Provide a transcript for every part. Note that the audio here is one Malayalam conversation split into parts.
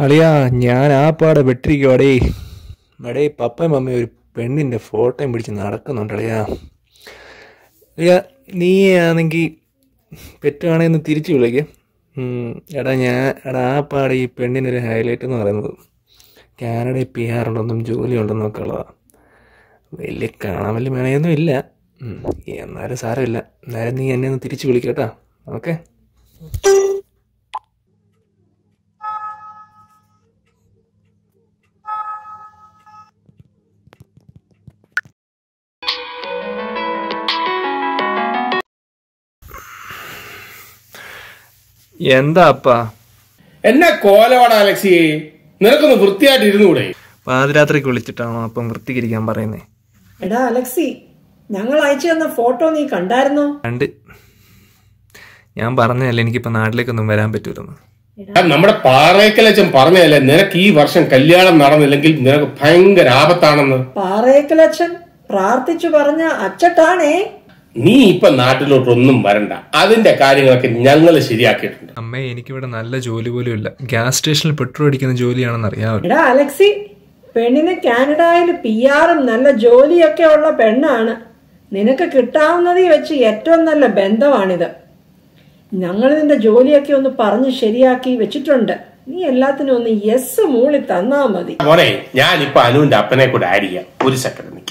അളിയാ ഞാൻ ആ പാടെ വെട്ടിരിക്കുവാടേ എടേ പപ്പയും മമ്മയും ഒരു പെണ്ണിൻ്റെ ഫോട്ടോയും പിടിച്ച് നടക്കുന്നുണ്ട് അളിയാ അളിയാ നീ ആണെങ്കിൽ പെറ്റുവാണെങ്കിൽ ഒന്ന് തിരിച്ചു വിളിക്ക് ഉം, എടാ ഞാൻ എടാ ആ പാടെ ഈ പെണ്ണിനൊരു ഹൈലൈറ്റ് എന്ന് പറയുന്നത് കാനഡയിൽ പി ആർ ഉണ്ടെന്നും ജോലി ഉണ്ടെന്നും ഒക്കെ ഉള്ളതാണ് വലിയ കാണാൻ വലിയ മേണയൊന്നും ഇല്ല ഉം, എന്നാലും സാരമില്ല എന്നാലും നീ എന്നെ ഒന്ന് തിരിച്ചു വിളിക്കട്ടാ ഓക്കെ എന്താ അപ്പാ എന്നെ കോലവാട അലക്സി നിനക്കൊന്ന് വൃത്തിയായിട്ട് ഇരുന്നുകൂടെ പാതിരാത്രിക്ക് വിളിച്ചിട്ടാണോ അപ്പം വൃത്തികരിക്കാൻ പറയുന്നേ എടാ അലക്സി ഞങ്ങൾ അയച്ചു തന്ന ഫോട്ടോ നീ കണ്ടായിരുന്നോ കണ്ട് ഞാൻ പറഞ്ഞതല്ലേ എനിക്കിപ്പോൾ നാട്ടിലേക്കൊന്നും വരാൻ പറ്റൂലെന്ന് നമ്മുടെ പാറേക്കലച്ചൻ പറഞ്ഞതല്ലേ നിനക്ക് ഈ വർഷം കല്യാണം നടന്നില്ലെങ്കിൽ നിനക്ക് ഭയങ്കര ആപത്താണെന്ന് പാറേക്കലച്ഛൻ പ്രാർത്ഥിച്ചു പറഞ്ഞ അച്ചട്ടാണേ നീ ഇപ്പൊ നാട്ടിലോട്ടൊന്നും വരണ്ട അതിന്റെ കാര്യങ്ങളൊക്കെ ഞങ്ങൾ ശരിയാക്കിയിട്ടുണ്ട് അമ്മേ എനിക്കിവിടെ നല്ല ജോലി പോലും ഇല്ല ഗ്യാസ് സ്റ്റേഷനിൽ പെട്രോൾ അടിക്കുന്ന ജോലിയാണെന്ന് അറിയാമല്ലോ എടാ അലക്സി പെണ്ണിന് കാനഡയിൽ പി ആറും നല്ല ജോലിയൊക്കെ ഉള്ള പെണ്ണാണ് നിനക്ക് കിട്ടാവുന്നതിൽ വെച്ച് ഏറ്റവും നല്ല ബന്ധമാണിത് ഞങ്ങൾ നിന്റെ ജോലിയൊക്കെ ഒന്ന് പറഞ്ഞ് ശരിയാക്കി വെച്ചിട്ടുണ്ട് നീ എല്ലാത്തിനും ഒന്ന് യെസ് മൂളി തന്നാ മതി മോനെ ഞാൻ ഇപ്പൊ അനുവിന്റെ അപ്പനെ കൂടെ ആഡ് ചെയ്യാം ഒരു സെക്കൻഡ് നിൽക്കും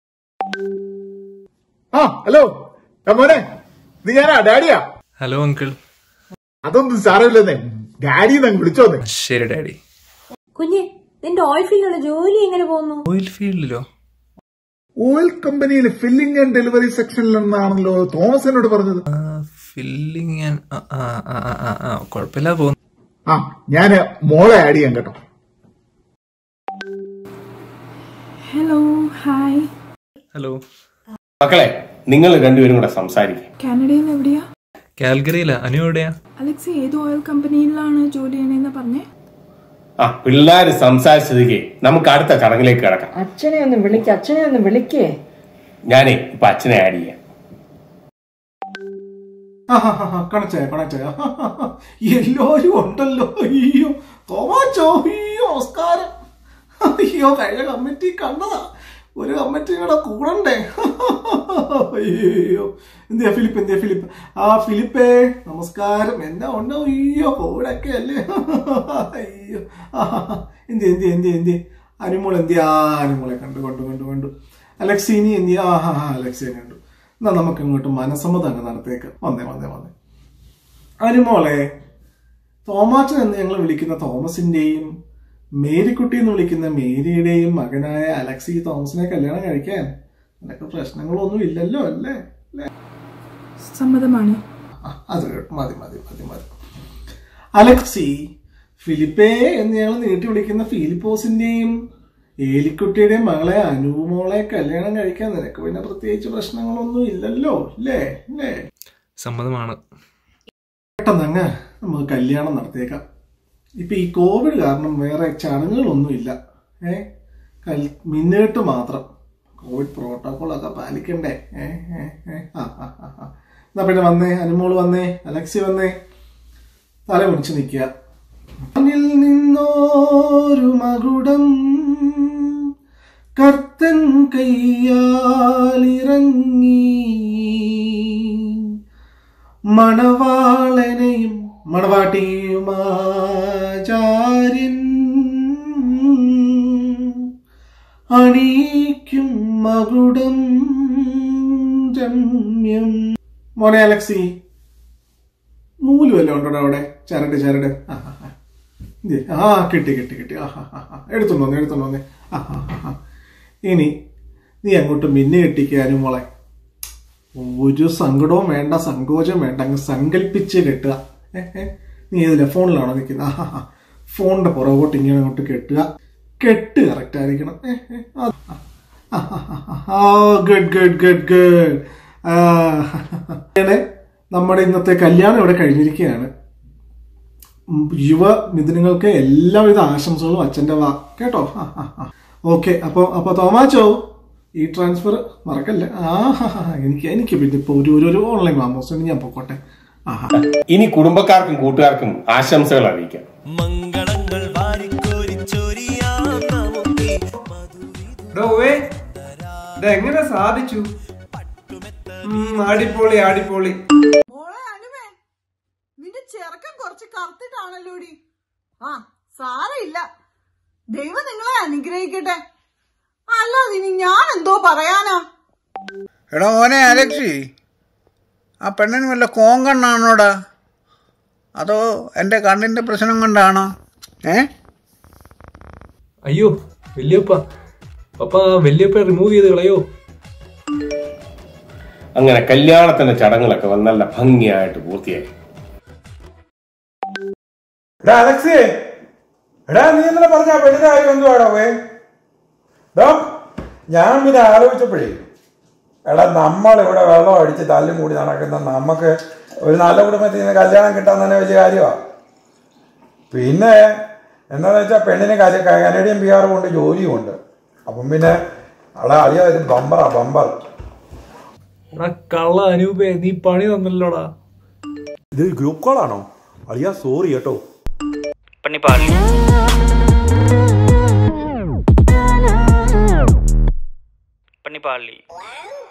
ആ ഹലോ ആ മോനെ ഇത് ഞാനാ ഡാഡിയാ ഹലോ അങ്കിൾ അതൊന്നും സാരമില്ലെന്നേ ഡാഡി അങ്ങ് വിളിച്ചോന്നേ ശരി ഡാഡി കുഞ്ഞെ നിന്റെ ഓയിൽ ഫീൽഡിലുള്ള ജോലി എങ്ങനെ പോകുന്നു ഓയിൽ ഫീൽഡിലോ ഓയിൽ കമ്പനിയിൽ ഫില്ലിംഗ് ആൻഡ് ഡെലിവറി സെക്ഷനിൽ നിന്നാണല്ലോ തോമസ് എന്നോട് പറഞ്ഞത് ഫില്ലിങ് ആൻഡ് ആ ആ ആ ആ, ആ ആ കുഴപ്പമില്ല പോകുന്നു ആ ഞാന് മോളെ ആഡ് ചെയ്യാൻ കേട്ടോ ഹലോ ഹായ് ഹലോ മക്കളെ നിങ്ങൾ രണ്ടുപേരും കൂടെ സംസാരിക്കും കാനഡയിൽ നിന്ന് എവിടെയാ കാൽഗറിയിലാ അനു എവിടെയാ അലക്സ് ഏത് ഓയിൽ കമ്പനിയിലാണ് ജോലി ചെയ്യണേന്ന് പറഞ്ഞേ ആ പിള്ളേര് സംസാരിച്ചതിക്ക് നമുക്ക് അടുത്ത ചടങ്ങിലേക്ക് കിടക്കാം അച്ഛനെ ഒന്ന് വിളിക്ക അച്ഛനെ ഒന്ന് വിളിക്കേ ഞാനേ ഇപ്പൊ അച്ഛനെ ആഡ് ചെയ്യാം കണച്ചായ കണച്ചായ എല്ലാരും ഉണ്ടല്ലോ അയ്യോ തോമാച്ചോ അയ്യോ നമസ്കാരം അയ്യോ കഴിഞ്ഞ കമ്മിറ്റി കണ്ടതാ ഒരു കമ്മിറ്റി കൂടെ കൂടണ്ടേ അയ്യോ എന്തിയാ ഫിലിപ്പ് എന്തിയാ ഫിലിപ്പ് ആ ഫിലിപ്പേ നമസ്കാരം എന്നാ ഉണ്ടോ അയ്യോ കോവിഡൊക്കെ അല്ലേ അയ്യോ എന്തി എന്തി എന്തി എന്തി അനുമോൾ എന്തിയാ അനുമോളെ കണ്ടു കണ്ടു കണ്ടു കണ്ടു അലക്സീനി എന്തിയാ ആ ഹാ അലക്സിയെ കണ്ടു എന്നാ നമുക്ക് ഇങ്ങോട്ട് മനസ്സമ്മതം അങ്ങ് നടത്തേക്ക് വന്നേ വന്നേ വന്നേ അനുമോളെ തോമാച്ചൻ എന്ന് ഞങ്ങൾ വിളിക്കുന്ന തോമസിന്റെയും മേരിക്കുട്ടി എന്ന് വിളിക്കുന്ന മേരിയുടെയും മകനായ അലക്സി തോമസിനെ കല്യാണം കഴിക്കാൻ നിനക്ക് പ്രശ്നങ്ങളൊന്നും ഇല്ലല്ലോ അല്ലേ അല്ലേ സമ്മതമാണ് ആ, അത് കേട്ടോ. മതി മതി മതി മതി അലക്സി ഫിലിപ്പേ എന്ന് ഞങ്ങൾ നീട്ടി വിളിക്കുന്ന ഫിലിപ്പോസിന്റെയും ഏലിക്കുട്ടിയുടെയും മകളെ അനുമോളെ കല്യാണം കഴിക്കാൻ നിനക്ക് പിന്നെ പ്രത്യേകിച്ച് പ്രശ്നങ്ങളൊന്നും ഇല്ലല്ലോ അല്ലേ അല്ലേ സമ്മതമാണ് പെട്ടെന്ന് അങ്ങ് നമുക്ക് കല്യാണം നടത്തിയേക്കാം ഇപ്പൊ ഈ കോവിഡ് കാരണം വേറെ ചടങ്ങുകളൊന്നും ഇല്ല ഏ കൽ മിന്നേട്ട് മാത്രം കോവിഡ് പ്രോട്ടോകോൾ ഒക്കെ പാലിക്കണ്ടേ ഏ ഏ ഏ ആ ആ ആ ആ. എന്നാ പിന്നെ വന്നേ അനുമോള് വന്നേ അലക്സി വന്നേ തല പിടിച്ച് നിൽക്കുക മണ്ണിൽ നിന്നോരു മകുടം കർത്തൻ കയ്യാലിറങ്ങി മണവാളനെയും മണവാട്ടിയുമാചാര്യൻ അണീക്കും മകുടം രമ്യം മോനെ അലക്സി നൂല് വല്ലതും ഉണ്ടോ അവിടെ ചരട് ചരട് ആ, ആ, ആ. ദേ, ആ കിട്ടി കിട്ടി കിട്ടി ആ ആ, ആ, ആ. എടുത്തോണ്ട് വന്നേ എടുത്തോണ്ട് വന്നേ ആ ആ ആ, ആ. ഇനി നീ അങ്ങോട്ട് മിന്നു കെട്ടിക്കാനും മോളെ ഒരു സങ്കടവും വേണ്ട സങ്കോചം വേണ്ട അങ്ങ് സങ്കല്പിച്ച് കെട്ടുക ഏ, ഏ. നീ ഏതില്ല ഫോണിലാണോ നിൽക്കുന്നത് ആ ആ ഫോണിന്റെ പുറകോട്ട് ഇങ്ങനെ അങ്ങോട്ട് കെട്ടുക കെട്ട് കറക്റ്റ് ആയിരിക്കണം ഏ, ഏ. ആ, ആ, ആ, ആ, ആ ഗുഡ് ഗുഡ് ഗുഡ് ഗുഡ് നമ്മുടെ ഇന്നത്തെ കല്യാണം ഇവിടെ കഴിഞ്ഞിരിക്കുകയാണ് ഉം, യുവ മിഥുനങ്ങൾക്ക് എല്ലാവിധ ആശംസകളും അച്ഛന്റെ വാ കേട്ടോ ഓക്കെ അപ്പൊ അപ്പൊ തോമാച്ചോ ഈ ട്രാൻസ്ഫർ മറക്കല്ലേ ആ ഹാ, ഹാ, ഹാ. എനിക്ക് എനിക്ക് പിന്നെ ഇപ്പൊ ഒരു ഒരു- ഒരു ഓൺലൈൻ മാമോസിന് ഞാൻ പൊക്കോട്ടെ ആഹാ ഇനി കുടുംബക്കാർക്കും കൂട്ടുകാർക്കും ആശംസകൾ അറിയിക്കാം മംഗളങ്ങൾ വാരി ഡോവേ ഇതെങ്ങനെ സാധിച്ചു ഉം, അടിപൊളി അടിപൊളി മോളെ അനുവേ നിന്റെ ചെറുക്കൻ കുറച്ച് കറുത്തിട്ടാണല്ലോടി ആ സാരമില്ല ദൈവം നിങ്ങളെ അനുഗ്രഹിക്കട്ടെ അല്ലാതെ ഇനി ഞാൻ എന്തോ പറയാനാ എടാ മോനെ അലക്സി ആ പെണ്ണിന് വല്ല കോങ്കണ്ണാണോടാ അതോ എൻ്റെ കണ്ണിൻ്റെ പ്രശ്നം കൊണ്ടാണോ ഏ അയ്യോ വല്യപ്പ പപ്പ വല്യപ്പ റിമൂവ് ചെയ്ത് കളയോ അങ്ങനെ കല്യാണത്തിന്റെ ചടങ്ങുകളൊക്കെ വന്ന് നല്ല ഭംഗിയായിട്ട് പൂർത്തിയായി എടാ അലക്സേ എടാ നീ ഇന്നലെ പറഞ്ഞ ആ പെണ്ണിന്റെ കാര്യം എന്തുവാടാ വേ ഡോ ഞാൻ പിന്നെ ആലോചിച്ചപ്പോഴേ എടാ നമ്മളിവിടെ വെള്ളം അടിച്ച് തല്ലും കൂടി നടക്കുന്ന നമുക്ക് ഒരു നല്ല കുടുംബത്തിൽ നിന്ന് കല്യാണം കിട്ടാൻ തന്നെ വലിയ കാര്യമാണ് പിന്നെ എന്താന്ന് വെച്ചാൽ പെണ്ണിന് കല- കനേഡിയൻ പി ആർ കൊണ്ട് ജോലിയുമുണ്ട് അപ്പം പിന്നെ അവിടെ അറിയാം ഇത് ബമ്പറാ ബമ്പർ എടാ കള്ള അനൂപേ നീ പണി തന്നല്ലോടാ ഇത് ഗ്രൂപ്പ് കോൾ ആണോ അളിയാ സോറി കേട്ടോ പണിപ്പാളി പണിപ്പാളി